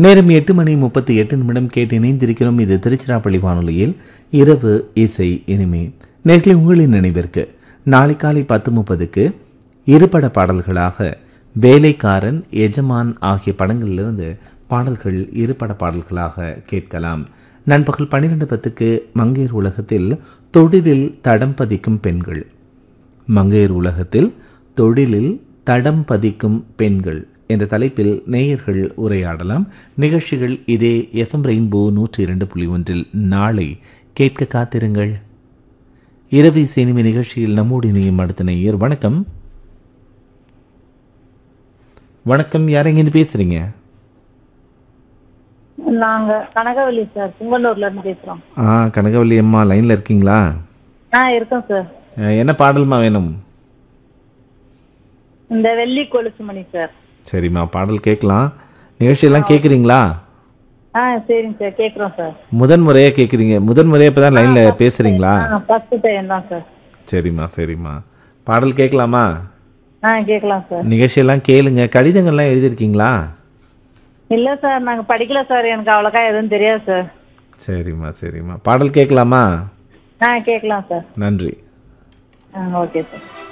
நேரம் எட்டு மணி முப்பத்தி எட்டு நிமிடம் கேட்டு இணைந்திருக்கிறோம் இது திருச்சிராப்பள்ளி வானொலியில் இரவு இசை இனிமே நேர்களை உங்களின் நினைவிற்கு நாளை காலை பத்து முப்பதுக்கு இருபட பாடல்களாக வேலைக்காரன் எஜமான் ஆகிய படங்களிலிருந்து பாடல்கள் இருபட பாடல்களாக கேட்கலாம் நண்பகல் பன்னிரெண்டு பத்துக்கு மங்கையர் உலகத்தில் தொழிலில் தடம் பதிக்கும் பெண்கள் மங்கையர் உலகத்தில் தொழிலில் தடம் பதிக்கும் பெண்கள் என்ற தலைப்பில் நேயர்கள் உரையாடலாம் நிகழ்ச்சிகள் இதே எஃப்எம் ரெயின்போ நூற்றி இரண்டு புள்ளி ஒன்றில் நாளை கேட்க காத்திருங்கள் இரவி சினிமை நிகழ்ச்சியில் நம்மோடு இணையும் அடுத்த நேயர் வணக்கம் வணக்கம் யார் எங்கேருந்து பேசுறீங்க நாங்க கனகவல்லி சார் புங்கனூர்ல இருந்து பேசுறோம் ஆ கனகவல்லி அம்மா லைனில் இருக்கீங்களா ஆ இருக்கோம் சார் அஹ், என்ன பாடல்மா வேணும் இந்த வெள்ளி கொலுசு மணி சார் சரிம்மா பாடல் கேட்கலாம் நிகழ்ச்சியெல்லாம் கேட்குறீங்களா ஆ சரிங்க சார் கேக்குறோம் சார் முதன் முறையாக கேட்குறீங்க முதன் முறையாக இப்போ தான் லைனில் பேசுகிறீங்களா ஆ ஃபர்ஸ்ட் டைம் தான் சார் சரிம்மா சரிம்மா பாடல் கேட்கலாமா ஆ கேட்கலாம் சார் நிகழ்ச்சியெல்லாம் கேளுங்க கடிதங்கள்லாம் எழுதியிருக்கீங்களா இல்ல சார் நாங்க படிக்கல சார் எனக்கு அவ்வளோக்கா எதுவும் தெரியாது சார் சரிம்மா சரிம்மா பாடல் கேட்கலாமா ஆ கேட்கலாம் சார் நன்றி ஆ ஓகே சார்